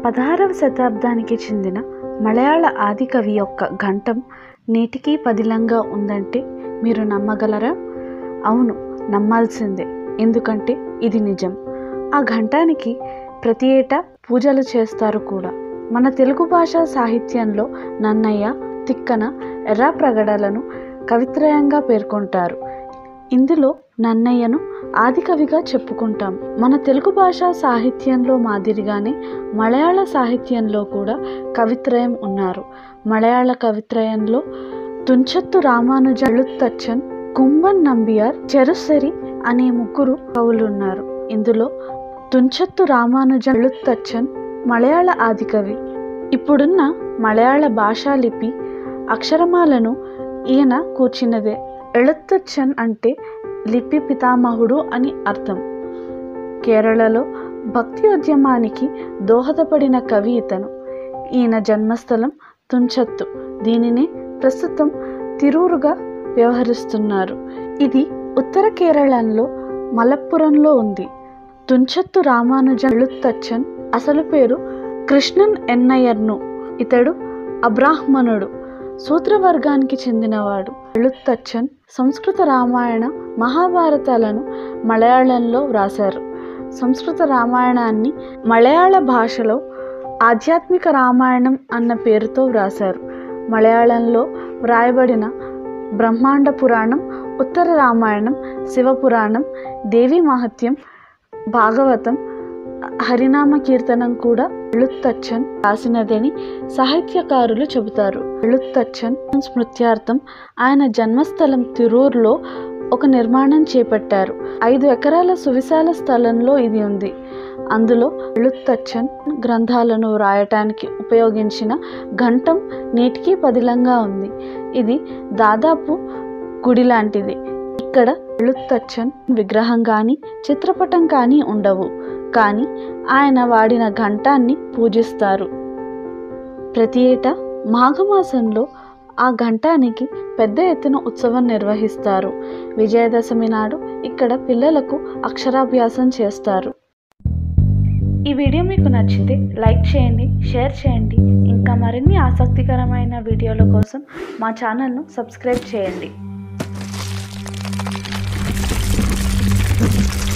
పదహారవ శతాబ్దానికి చెందిన మలయాళ ఆదికవి యొక్క ఘంటం నేటికీ పదిలంగా ఉందంటే మీరు నమ్మగలరా అవును నమ్మాల్సిందే ఎందుకంటే ఇది నిజం ఆ ఘంటానికి ప్రతి ఏటా పూజలు చేస్తారు కూడా మన తెలుగు భాషా సాహిత్యంలో నన్నయ్య తిక్కన ఎర్ర ప్రగడలను కవిత్రయంగా పేర్కొంటారు ఇందులో నన్నయ్యను ఆదికవిగా చెప్పుకుంటాం మన తెలుగు భాషా సాహిత్యంలో మాదిరిగానే మలయాళ సాహిత్యంలో కూడా కవిత్రయం ఉన్నారు మలయాళ కవిత్రయంలో తుంచత్తు రామానుజ ఎళుత్తచ్చన్ కుంభన్ నంబియార్ చెరుసెరి అనే ముగ్గురు కవులున్నారు ఇందులో తుంచత్తు రామానుజ ఎళుత్తచ్చన్ మలయాళ ఆదికవి ఇప్పుడున్న మలయాళ భాషా లిపి అక్షరమాలను ఈయన కూర్చినదే ఎళుత్తచ్చన్ అంటే లిపి పితామహుడు అని అర్థం కేరళలో భక్తి ఉద్యమానికి దోహదపడిన కవి ఇతను ఈయన జన్మస్థలం తుంచత్తు దీనిని ప్రస్తుతం తిరూరుగా వ్యవహరిస్తున్నారు ఇది ఉత్తర కేరళంలో మలప్పురంలో ఉంది తుంచత్తు రామానుజ ఎళుత్తచ్చన్ అసలు పేరు కృష్ణన్ ఎన్నయ్యర్ను ఇతడు అబ్రాహ్మణుడు సూత్రవర్గానికి చెందినవాడు ఎళుత్తచ్చన్ సంస్కృత రామాయణ మహాభారతాలను మలయాళంలో వ్రాశారు సంస్కృత రామాయణాన్ని మలయాళ భాషలో ఆధ్యాత్మిక రామాయణం అన్న పేరుతో వ్రాశారు మలయాళంలో వ్రాయబడిన బ్రహ్మాండ పురాణం ఉత్తర రామాయణం శివపురాణం దేవి మహత్యం భాగవతం హరినామ కీర్తనం కూడా ఎళుత్తచ్చన్ రాసినదని సాహిత్యకారులు చెబుతారు ఎళుత్తచ్చన్ స్మృత్యార్థం ఆయన జన్మస్థలం తిరూరులో ఒక నిర్మాణం చేపట్టారు ఐదు ఎకరాల సువిశాల స్థలంలో ఇది ఉంది అందులో ఎళుత్తచ్చన్ గ్రంథాలను వ్రాయటానికి ఉపయోగించిన ఘంటం నేటికీ పదిలంగా ఉంది ఇది దాదాపు గుడి లాంటిది ఇక్కడ ఎళుత్తచ్చన్ విగ్రహం కానీ చిత్రపటం కానీ ఉండవు కానీ ఆయన వాడిన ఘంటాన్ని పూజిస్తారు ప్రతి ఏటా మాఘమాసంలో ఆ ఘంటానికి పెద్ద ఎత్తున ఉత్సవం నిర్వహిస్తారు విజయదశమి నాడు ఇక్కడ పిల్లలకు అక్షరాభ్యాసం చేస్తారు ఈ వీడియో మీకు నచ్చితే లైక్ చేయండి షేర్ చేయండి ఇంకా మరిన్ని ఆసక్తికరమైన వీడియోల కోసం మా ఛానల్ను సబ్స్క్రైబ్ చేయండి